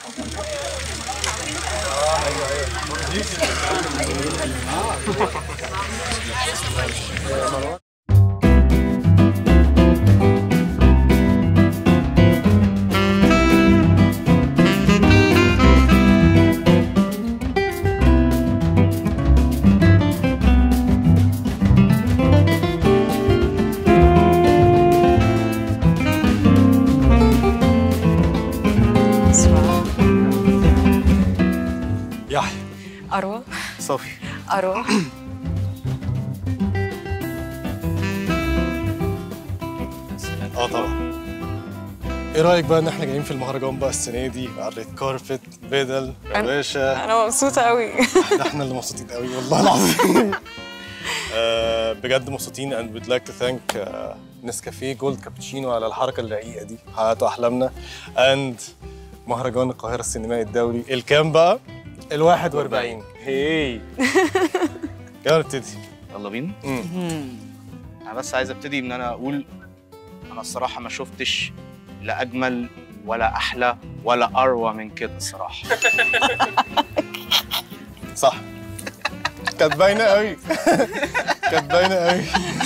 يحيى اروى صافي اروى اه طبعا ايه رايك بقى ان احنا جايين في المهرجان بقى السنه دي على الريد كاربت بدل رواشة انا مبسوطه قوي ده احنا اللي مبسوطين قوي والله العظيم آه، بجد مبسوطين and we'd like to thank آه، نسكافيه جولد كابتشينو على الحركه الرقيقه دي حققتوا احلامنا and مهرجان القاهره السينمائي الدولي الكام بقى؟ ال 41 هي يلا نبتدي يلا بينا مم. انا بس عايز ابتدي ان انا اقول انا الصراحه ما شفتش لا اجمل ولا احلى ولا اروع من كده الصراحه صح كانت باينه قوي كانت باينه قوي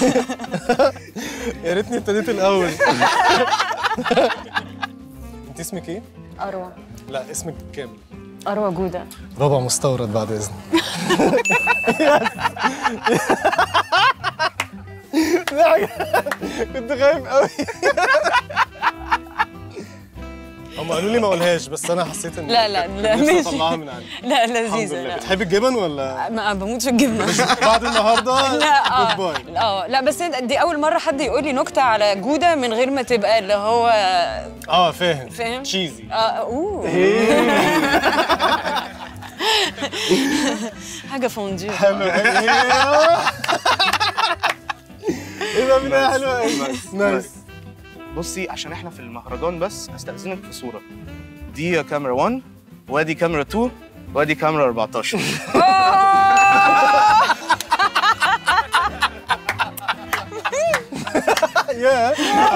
يا ريتني ابتديت الاول انت اسمك ايه؟ اروى لا اسمك كامل اروى جوده ربع مستورد بعد اذنك كنت خايف قوي هم قالوا لي ما اقولهاش بس انا حسيت ان لا، لا، لا، نفسي ماشي. اطلعها من عندي لا الحمد لذيذه لله لا بتحبي الجبن ولا ما بموت في الجبنه بعد النهارده لا اه جود باي اه لا بس دي اول مره حد يقول لي نكته على جوده من غير ما تبقى اللي هو اه فاهم فاهم؟ تشيزي اه اوه حاجه فونديو حلو ايوه ايه ده بدايه حلوه قوي نايس بصي عشان احنا في المهرجان بس استاذنك في صوره دي كاميرا 1 وادي كاميرا 2 وادي كاميرا 14 يا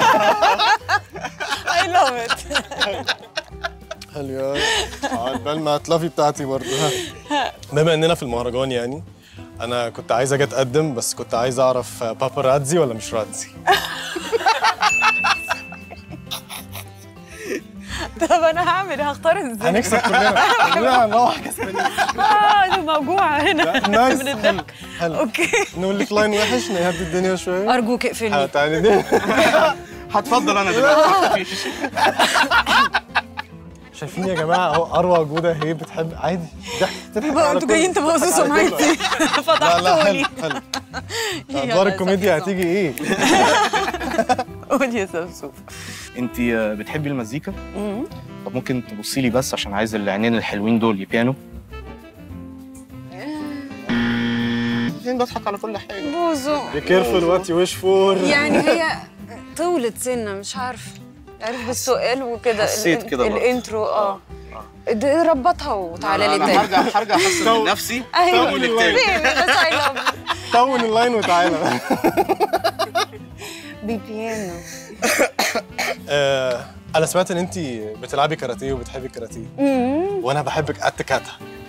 اي لاف ات حلو يا على بال ما تلافي بتاعتي برضه ها. بما اننا في المهرجان يعني انا كنت عايز اجي اتقدم بس كنت عايز اعرف بابا رادزي ولا مش رادزي طب انا هعمل هختار ازاي هنكسب كلنا كلنا هنروح كسبانين اه انا موجوعه هنا نايس من حلو الضحك حلو اوكي نقول لك لاين وحش نهدي الدنيا شويه ارجوك ها، اقفلني تعالي دي هتفضل انا دلوقتي مفيش. شايفين يا جماعه اهو اروى جوده هي بتحب عادي ضحك تضحك بقى على انتوا كل- جايين تبوظوا تضحك على كل- سمعتي لا لا فتحتوني حلو حلو يلا ادوار يا الكوميديا سمسوم. هتيجي ايه قول يا سمسوم انت بتحبي المزيكا طب ممكن تبصي لي بس عشان عايز العينين الحلوين دول يبيانو عايزين بضحك على كل حاجه بوزو Be careful what you wish for يعني هي طولت سنه مش عارفه عارف بالسؤال وكده حسيت ال- كده برضه. الانترو اه ده ربطها وتعالى لي انا تاني هرجع هرجع احسن من نفسي ايوه طول التاني. بيبي بس اي لاف طون اللاين وتعالى بيبيانو آه، انا سمعت ان انت بتلعبي كاراتيه وبتحبي الكاراتيه وانا بحبك قد كاتا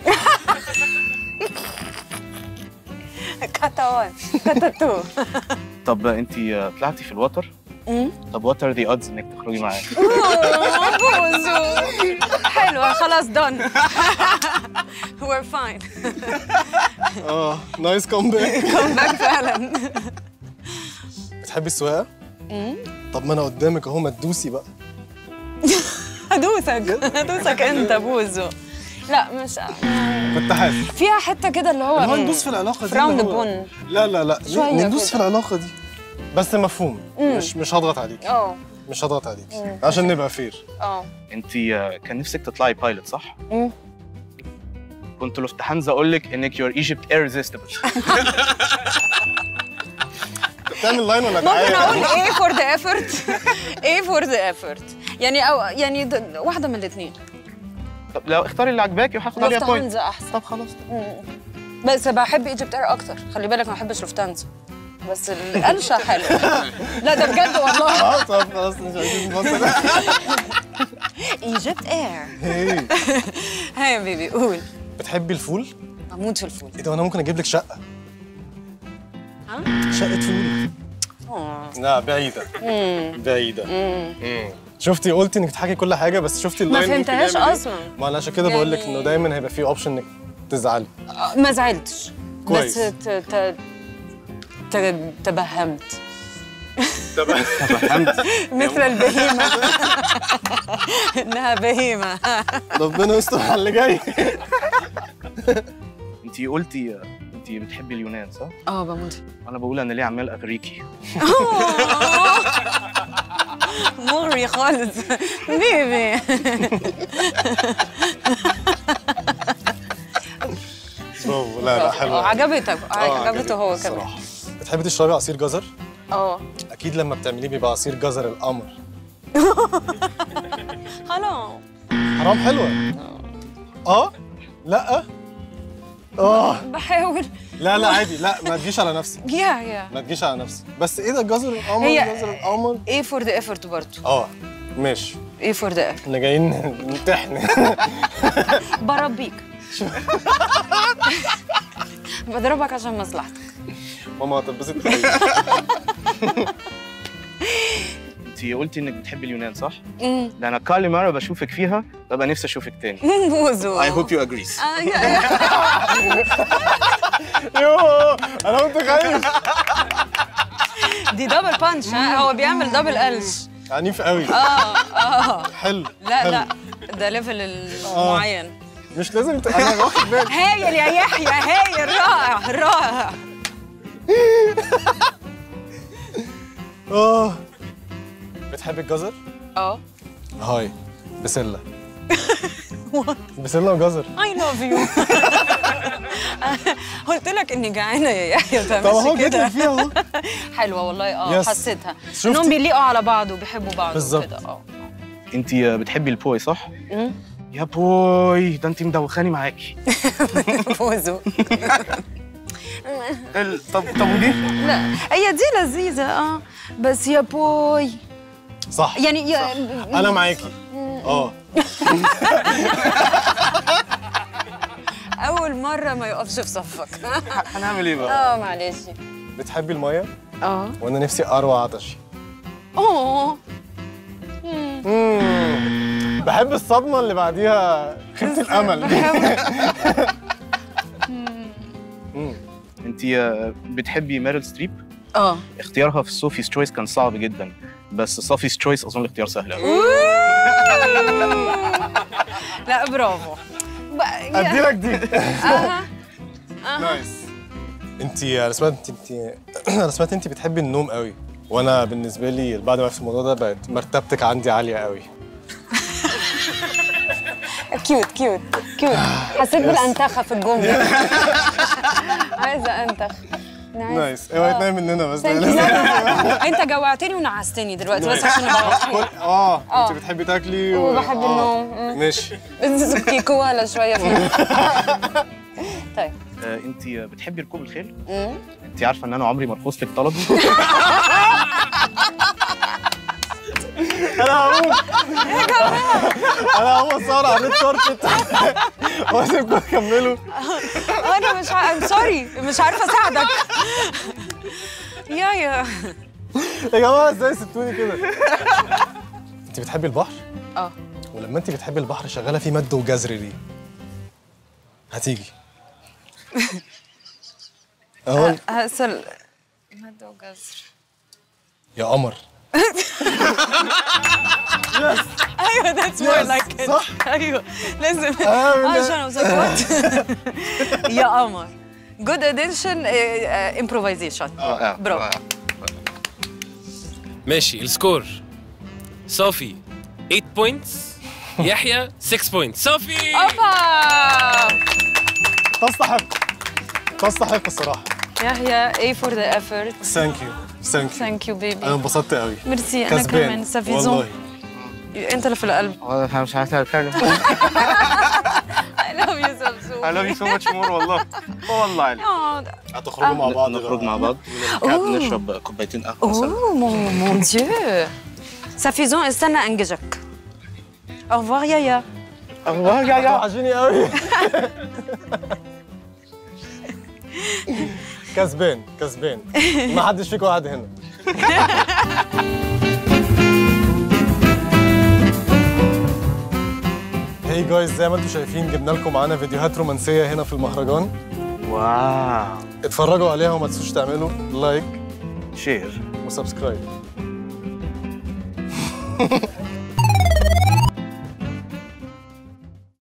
كاتاوان كاتاتو طب انت طلعتي في الوتر طب وات ار ذا اودز انك تخرجي معايا أوه، بوزو حلوه خلاص دون وير فاين اه نايس كومباك كم باك فعلا بتحبي السواقه طب ما انا قدامك اهو ما تدوسي بقى هدوسك هدوسك انت بوزو لا مش كنت حاسس فيها حته كده اللي هو اللي هو ندوس في العلاقه دي فراوند اللي هو- بون لا لا لا شوية ندوس كده. في العلاقه دي بس مفهوم مش مش هضغط عليك اه مش هضغط عليك عشان نبقى فير اه انت كان نفسك تطلعي بايلوت صح؟ مم. كنت لوفتحانزا اقول لك انك يور ايجيبت irresistible تعمل لاين ولا ممكن تعالى اقول ايه فور ذا ايفورت ايه فور ذا ايفورت يعني او يعني د- واحده من الاثنين طب لو اختاري اللي عجباكي وهاخد عليها بوينت لوفتهانزا احسن طب خلاص بس بحب ايجيبت اير اكتر خلي بالك ما بحبش لوفتهانزا بس القلشه حلوه لا ده بجد والله اه طب خلاص مش عايزين نبص ايجيبت اير هي هيا بيبي قول بتحبي الفول؟ بموت في الفول ايه ده انا ممكن اجيب لك شقه ها؟ شقه فول آه. لا بعيده مم. بعيده مم. مم. شفتي قلتي انك تحكي كل حاجه بس شفتي ما اللاين ممكن فهمتهاش يعمل إيه؟ اصلا ما انا عشان كده بقول لك يعني- انه دايما هيبقى في اوبشن انك تزعلي آه، ما زعلتش كويس. بس ت... ت... ت... تبهمت فهمت مثل البهيمة إنها بهيمة ربنا يستر على اللي جاي انت قلتي انت بتحبي اليونان صح؟ اه بموت انا بقول انا ليه عمال اغريكي مغري خالص بيبي برافو لا لا حلو آه، عجبتك آه، عجبته هو كمان الصراحة. بتحبي تشربي عصير جزر؟ اه اكيد لما بتعمليه بيبقى عصير جزر القمر خلاص حرام حلوه اه لا اه بحاول لا لا عادي لا ما تجيش على نفسك يا يا ما تجيش على نفسك بس ايه ده جزر القمر هي- جزر القمر ايه فور ذا ايفورت برضه اه ماشي ايه فور ذا ايفورت احنا جايين نمتحن بربيك بضربك عشان مصلحتك ماما هتتبسط قوي. انت قلتي انك بتحبي اليونان صح؟ مم. ده انا كل مره بشوفك فيها ببقى نفسي اشوفك تاني موزو I hope you agree آه، يا- يا. يوه انا كنت خايف دي دبل بانش ها هو بيعمل دبل قلش عنيف قوي اه اه حلو لا حلو. لا ده ليفل المعين مش لازم ت... انا واخد بالي هايل يا يحيى هايل رائع رائع اه بتحبي الجزر؟ اه هاي بسله بسله وجزر اي لاف يو قلت لك اني جعانه يا يحيى طب اهو فمش جيت لك كده فيها اهو حلوه والله اه يس. حسيتها شفتي؟ انهم بيليقوا على بعض وبيحبوا بعض بالظبط. وكده اه انت بتحبي البوي صح؟ مم. يا بوي ده انت مدوخاني معاكي فوزوا ال- طب طب ودي؟ لا هي دي لذيذه اه بس يا بوي صح يعني يا انا معاكي اه اول مره ما يقفش في صفك هنعمل ايه بقى؟ اه معلش بتحبي الميه اه وانا نفسي اروى عطشي اوه مم. بحب الصدمه اللي بعديها خيبه الامل مم. انت بتحبي ميريل ستريب؟ اه اختيارها في صوفي's تشويس كان صعب جدا بس صافي's تشويس اظن الاختيار سهل قوي لا برافو بقى- يا- ادي لك دي اها نايس انت انا سمعت انت انا سمعت انت بتحبي النوم قوي وانا بالنسبه لي بعد ما عرفت الموضوع ده بقت مرتبتك عندي عاليه قوي كيوت كيوت كيوت حسيت بالانتخه في الجمله عايزه انتخ نايس اوعي تنامي مننا بس Thank you. انت جوعتني ونعستني دلوقتي بس عشان نبقى كل واضحين اه آه. انت بتحبي تاكلي و... وبحب آه. النوم. مم. ماشي بس في كوالا شويه في طيب آه، انت بتحبي ركوب الخيل؟ مم. انت عارفه ان انا عمري ما رفضت لك طلب انا هقوم انا هقوم اصور على الريد كاربت واسيبكم تكملوا انا مش ع... سوري مش عارفه اساعدك يا يا يا جماعه ازاي سبتوني كده انت بتحبي البحر اه ولما انت بتحبي البحر شغاله فيه مد وجزر ليه هتيجي اهو هسل مد وجزر يا قمر ايوه ذاتس مور Yes، لايك صح. ايوه لازم آه، من- عشان اوصل يا قمر جود اديشن امبروفيزيشن رائع برافو. رائع. ماشي السكور صافي 8 بوينتس يحيى 6 بوينتس صافي اوبا تستحق تستحق الصراحه يحيى A for the effort ثانك يو ثانك يو ثانك يو انا بيبي انبسطت قوي ميرسي انا كمان كسبان سافيزون والله انت اللي في القلب انا مش عارف اتكلم I love you سمسوم I love you so much more والله والله عليك اه هتخرجوا مع بعض نخرج بقى. مع بعض أوه. نشرب كوبايتين قهوه مثلا اوه مون مون ديو سافيزون استنى انجزك au revoir يايا وحشيني قوي كسبان كسبان ما حدش فيكم قاعد هنا هي جايز زي ما انتم شايفين جبنا لكم معانا فيديوهات رومانسيه هنا في المهرجان واو اتفرجوا عليها وما تنسوش تعملوا لايك شير وسبسكرايب